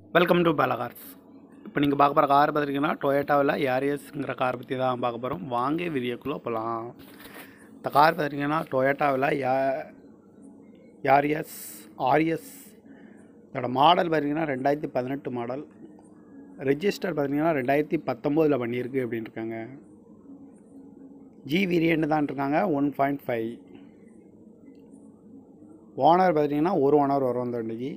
welcome to பாலகார்ஸ் இப்போ நீங்கள் பார்க்க போகிற கார் பார்த்துருக்கீங்கன்னா டொயோட்டாவில் யாரியஸ்ங்கிற கார் பற்றி தான் பார்க்க போகிறோம் வாங்க வீடியோக்குள்ளே போகலாம் இந்த கார் பார்த்துருக்கீங்கன்னா டொயோட்டாவில் யா யாரியஸ் ஆர்எஸ் இதோட மாடல் பார்த்தீங்கன்னா ரெண்டாயிரத்தி பதினெட்டு மாடல் ரெஜிஸ்டர் பார்த்தீங்கன்னா ரெண்டாயிரத்தி பத்தொம்போதில் பண்ணியிருக்கு அப்படின்னு இருக்காங்க ஜி வேரியண்ட் தான் இருக்காங்க ஒன் பாயிண்ட் ஃபைவ் ஓனர் பார்த்தீங்கன்னா ஒரு ஓனர் வரும் அந்த வண்டிக்கு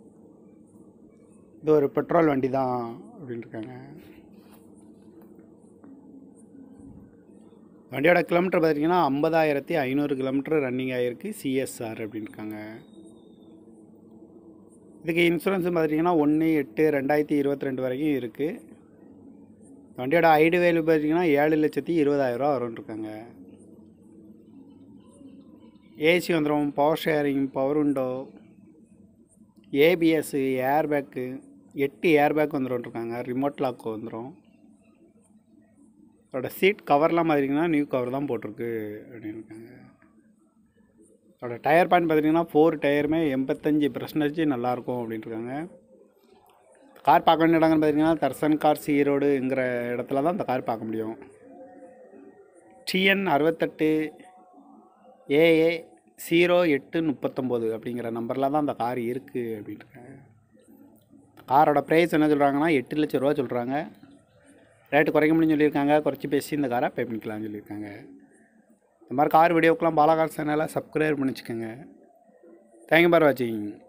இது ஒரு பெட்ரோல் வண்டி தான் அப்படின்னு இருக்காங்க வண்டியோட கிலோமீட்டர் பார்த்தீங்கன்னா ஐம்பதாயிரத்தி ஐநூறு கிலோமீட்டர் ரன்னிங் ஆகிருக்கு சிஎஸ்ஆர் அப்படின்னு இருக்காங்க இதுக்கு இன்சூரன்ஸ் பார்த்தீங்கன்னா ஒன்று எட்டு ரெண்டாயிரத்தி இருபத்தி ரெண்டு வரைக்கும் இருக்குது வண்டியோட ஐடி வேல்யூ பார்த்தீங்கன்னா ஏழு லட்சத்தி இருபதாயிரரூவா வரும்னு இருக்காங்க ஏசி வந்துடும் power steering power window ABS airbag எட்டு ஏர்பேக் வந்துடும் இருக்காங்க ரிமோட் லாக் வந்துடும் அதோட சீட் கவர்லாம் பார்த்தீங்கன்னா நியூ கவர் தான் போட்டிருக்கு அப்படின்னு இருக்காங்க அதோட டயர் பாயிண்ட் பார்த்தீங்கன்னா ஃபோர் டயருமே எண்பத்தஞ்சு பர்சன்டேஜ் நல்லாயிருக்கும் அப்படின்ட்டு இருக்காங்க கார் பார்க்க வேண்டிய இடங்கன்னு பார்த்தீங்கன்னா தர்சன் கார்ஸ் ஈரோடுங்கிற இடத்துல தான் இந்த கார் பார்க்க முடியும் டிஎன் அறுபத்தெட்டு ஏஏ ஜீரோ எட்டு முப்பத்தொம்போது அப்படிங்கிற நம்பரில் தான் அந்த கார் இருக்குது அப்படின்ட்டு காரோட ப்ரைஸ் என்ன சொல்கிறாங்கன்னா எட்டு லட்ச ரூபா சொல்கிறாங்க ரேட்டு குறைக்க முடியும்னு சொல்லியிருக்காங்க குறைச்சி பேசி இந்த காரை பே பண்ணிக்கலாம்னு சொல்லியிருக்காங்க இந்த மாதிரி கார் வீடியோக்கெலாம் பாலாகார் சேனலை சப்ஸ்கிரைப் பண்ணி வச்சுக்கோங்க தேங்க்யூ பார் வாட்சிங்